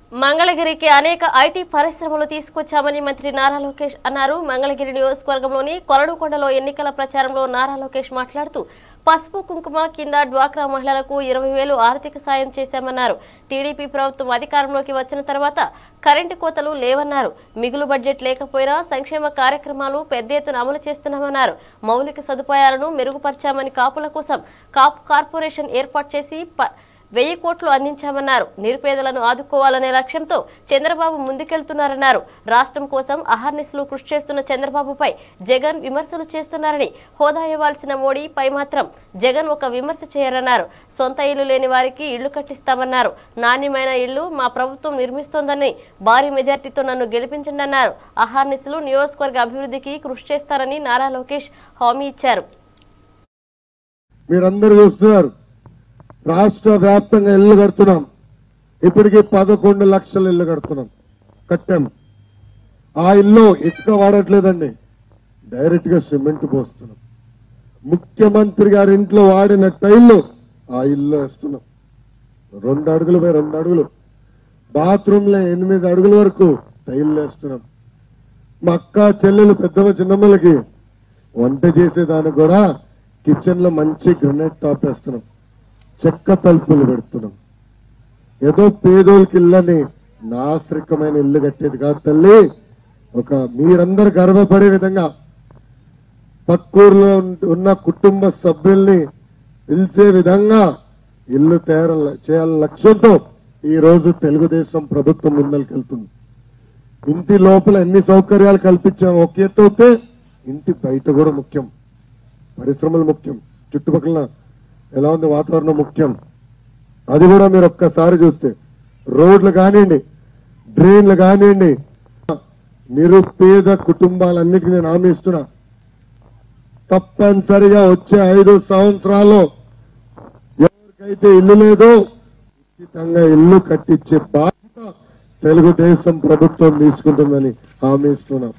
మంగళగిరికి అనేక ఐటీ పరిశ్రమలు తీసుకొచ్చామని మంత్రి నారా లోకేష్ అన్నారు మంగళగిరి నియోజకవర్గంలోని కొలడుకొండలో ఎన్నికల ప్రచారంలో నారా లోకేష్ మాట్లాడుతూ పసుపు కుంకుమ కింద డ్వాక్రా మహిళలకు ఇరవై వేలు ఆర్థిక సాయం చేశామన్నారు టీడీపీ ప్రభుత్వం అధికారంలోకి వచ్చిన తర్వాత కరెంటు కోతలు లేవన్నారు మిగులు బడ్జెట్ లేకపోయినా సంక్షేమ కార్యక్రమాలు పెద్ద ఎత్తున అమలు చేస్తున్నామన్నారు మౌలిక సదుపాయాలను మెరుగుపరిచామని కాపుల కోసం కాపు కార్పొరేషన్ ఏర్పాటు చేసి ప- వెయ్యి కోట్లు అందించామన్నారు నిరుపేదలను ఆదుకోవాలనే లక్ష్యంతో చంద్రబాబు ముందుకెళ్తున్నారన్నారు రాష్ట్రం కోసం అహర్నిశలు కృషి చేస్తున్న చంద్రబాబుపై జగన్ విమర్శలు చేస్తున్నారని హోదా ఇవ్వాల్సిన మోడీ పై మాత్రం జగన్ ఒక విమర్శ చేయరన్నారు సొంత ఇల్లు లేని వారికి ఇళ్లు కట్టిస్తామన్నారు నాణ్యమైన ఇళ్లు మా ప్రభుత్వం నిర్మిస్తోందని భారీ మెజార్టీతో నన్ను గెలిపించండి అన్నారు అహర్నిశలు నియోజకవర్గ అభివృద్ధికి కృషి చేస్తారని నారా లోకేష్ హామీ ఇచ్చారు మీరందరూ చూస్తున్నారు రాష్ట్ర వ్యాప్తంగా ఇల్లు కడుతున్నాం ఇప్పటికి పదకొండు లక్షల ఇల్లు కడుతున్నాం కట్టాం ఆ ఇల్లు ఇటుక వాడట్లేదండి డైరెక్ట్ గా సిమెంట్ పోస్తున్నాం ముఖ్యమంత్రి గారి ఇంట్లో వాడిన టైల్లు ఆ ఇల్లు వేస్తున్నాం రెండు అడుగులు పై రెండు అడుగులు బాత్రూమ్ లో ఎనిమిది అడుగుల వరకు టైల్ వేస్తున్నాం మా అక్క చెల్లెలు పెద్దమ్మ చిన్నమ్మలకి వంట చేసేదానికి కూడా కిచెన్ లో మంచి గ్రనైట్ టాప్ వేస్తున్నాం చెక్క తలుపులు పెడుతున్నాం ఏదో పేదోళ్ళకి ఇల్లని నాశ్రికమైన ఇల్లు కట్టేది కాదు తల్లి ఒక మీరందరూ గర్వపడే విధంగా పక్కూరులో ఉన్న కుటుంబ సభ్యుల్ని పిలిచే విధంగా ఇల్లు తయారు చేయాలన్న లక్ష్యంతో ఈ రోజు తెలుగుదేశం ప్రభుత్వం ముందరికెళ్తుంది ఇంటి లోపల ఎన్ని సౌకర్యాలు కల్పించాం ఒక ఎత్తు అయితే ఇంటి బయట కూడా ముఖ్యం పరిశ్రమలు ముఖ్యం చుట్టుపక్కల ఎలా ఉంది వాతావరణం ముఖ్యం అది కూడా మీరు ఒక్కసారి చూస్తే రోడ్లు కానివ్వండి డ్రైన్లు కానివ్వండి నిరుపేద కుటుంబాలన్నిటికీ నేను హామీ ఇస్తున్నా తప్పనిసరిగా వచ్చే ఐదు సంవత్సరాల్లో ఎవరికైతే ఇల్లు లేదో ఉచితంగా ఇల్లు కట్టించే బాధ్యత తెలుగుదేశం ప్రభుత్వం తీసుకుంటుందని హామీ ఇస్తున్నాం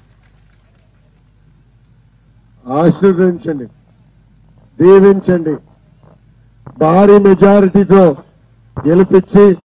ఆశీర్వదించండి దీవించండి భారీ మెజారిటీతో గెలిపించి